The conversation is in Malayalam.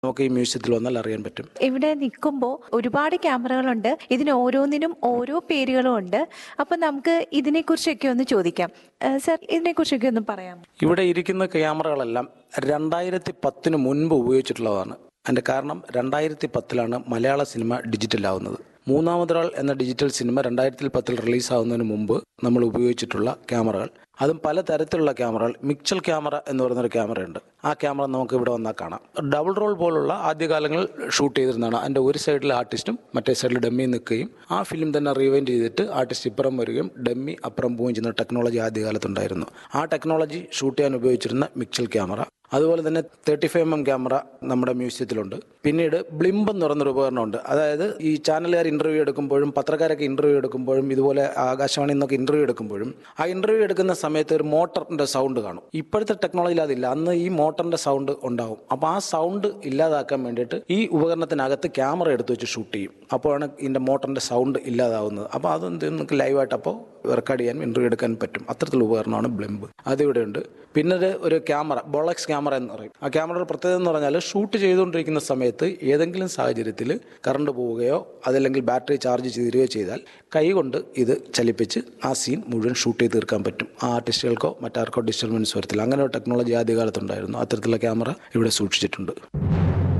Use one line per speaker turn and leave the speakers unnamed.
നമുക്ക് ഈ മ്യൂസിയത്തിൽ വന്നാൽ അറിയാൻ പറ്റും
ഇവിടെ നിൽക്കുമ്പോൾ ഒരുപാട് ക്യാമറകളുണ്ട് ഇതിന് ഓരോന്നിനും ഓരോ പേരുകളും ഉണ്ട് അപ്പം നമുക്ക് ഇതിനെക്കുറിച്ചൊക്കെ ഒന്ന് ചോദിക്കാം ഏഹ് സർ ഇതിനെക്കുറിച്ചൊക്കെ ഒന്ന് പറയാം
ഇവിടെ ഇരിക്കുന്ന ക്യാമറകളെല്ലാം രണ്ടായിരത്തി പത്തിന് മുൻപ് ഉപയോഗിച്ചിട്ടുള്ളതാണ് അതിൻ്റെ കാരണം രണ്ടായിരത്തി പത്തിലാണ് മലയാള സിനിമ ഡിജിറ്റലാവുന്നത് മൂന്നാമതൊരാൾ എന്ന ഡിജിറ്റൽ സിനിമ രണ്ടായിരത്തി പത്തിൽ റിലീസാവുന്നതിന് മുമ്പ് നമ്മൾ ഉപയോഗിച്ചിട്ടുള്ള ക്യാമറകൾ അതും പല തരത്തിലുള്ള ക്യാമറകൾ മിക്സൽ ക്യാമറ എന്ന് പറയുന്നൊരു ക്യാമറയുണ്ട് ആ ക്യാമറ നമുക്ക് ഇവിടെ വന്നാൽ കാണാം ഡബിൾ റോൾ പോലുള്ള ആദ്യകാലങ്ങളിൽ ഷൂട്ട് ചെയ്തിരുന്നതാണ് അതിൻ്റെ ഒരു സൈഡിൽ ആർട്ടിസ്റ്റും മറ്റേ സൈഡിൽ ഡമ്മി നിൽക്കുകയും ആ ഫിലിം തന്നെ റീവൈൻഡ് ചെയ്തിട്ട് ആർട്ടിസ്റ്റ് ഇപ്പുറം വരികയും ഡമ്മി അപ്പുറം പോവുകയും ചെയ്യുന്ന ടെക്നോളജി ആദ്യകാലത്തുണ്ടായിരുന്നു ആ ടെക്നോളജി ഷൂട്ട് ചെയ്യാൻ ഉപയോഗിച്ചിരുന്ന മിക്സൽ ക്യാമറ അതുപോലെ തന്നെ thirty five M M camera നമ്മുടെ മ്യൂസിയത്തിലുണ്ട് പിന്നീട് ബ്ലിംബ് എന്ന് പറയുന്നൊരു ഉപകരണമുണ്ട് അതായത് ഈ ചാനലുകാർ ഇന്റർവ്യൂ എടുക്കുമ്പോഴും പത്രക്കാരൊക്കെ ഇന്റർവ്യൂ എടുക്കുമ്പോഴും ഇതുപോലെ ആകാശവാണി നിന്നൊക്കെ ഇന്റർവ്യൂ എടുക്കുമ്പോഴും ആ ഇന്റർവ്യൂ എടുക്കുന്ന സമയത്ത് ഒരു മോട്ടറിന്റെ സൗണ്ട് കാണും ഇപ്പോഴത്തെ ടെക്നോളജിയിൽ അതില്ല അന്ന് ഈ മോട്ടറിന്റെ സൗണ്ട് ഉണ്ടാവും അപ്പോൾ ആ സൗണ്ട് ഇല്ലാതാക്കാൻ വേണ്ടിയിട്ട് ഈ ഉപകരണത്തിനകത്ത് ക്യാമറ എടുത്ത് വെച്ച് ഷൂട്ട് ചെയ്യും അപ്പോഴാണ് ഇതിന്റെ മോട്ടറിന്റെ സൗണ്ട് ഇല്ലാതാവുന്നത് അപ്പോൾ അത് നിങ്ങൾക്ക് ലൈവായിട്ട് അപ്പോൾ റെക്കോർഡ് ചെയ്യാൻ ഇന്റർവ്യൂ എടുക്കാൻ പറ്റും അത്തരത്തിലുള്ള ഉപകരണമാണ് ബ്ലിംബ് അതിവിടെ ഉണ്ട് പിന്നെ ഒരു- ഒരു ക്യാമറ ബോളക്സ് ക്യാമറ എന്ന് പറയും ആ ക്യാമറയുടെ പ്രത്യേകത എന്ന് പറഞ്ഞാൽ ഷൂട്ട് ചെയ്തുകൊണ്ടിരിക്കുന്ന സമയത്ത് ഏതെങ്കിലും സാഹചര്യത്തിൽ കറണ്ട് പോവുകയോ അതല്ലെങ്കിൽ ബാറ്ററി ചാർജ് തീരുകയോ ചെയ്താൽ കൈകൊണ്ട് ഇത് ചലിപ്പിച്ച് ആ സീൻ മുഴുവൻ ഷൂട്ട് ചെയ്ത് തീർക്കാൻ പറ്റും ആ ആർട്ടിസ്റ്റുകൾക്കോ മറ്റാർക്കോ ഡിസ്റ്റർബൻസ് വരത്തില്ല അങ്ങനെ ഒരു ടെക്നോളജി ആദ്യകാലത്തുണ്ടായിരുന്നു അത്തരത്തിലുള്ള ക്യാമറ ഇവിടെ സൂക്ഷിച്ചിട്ടുണ്ട്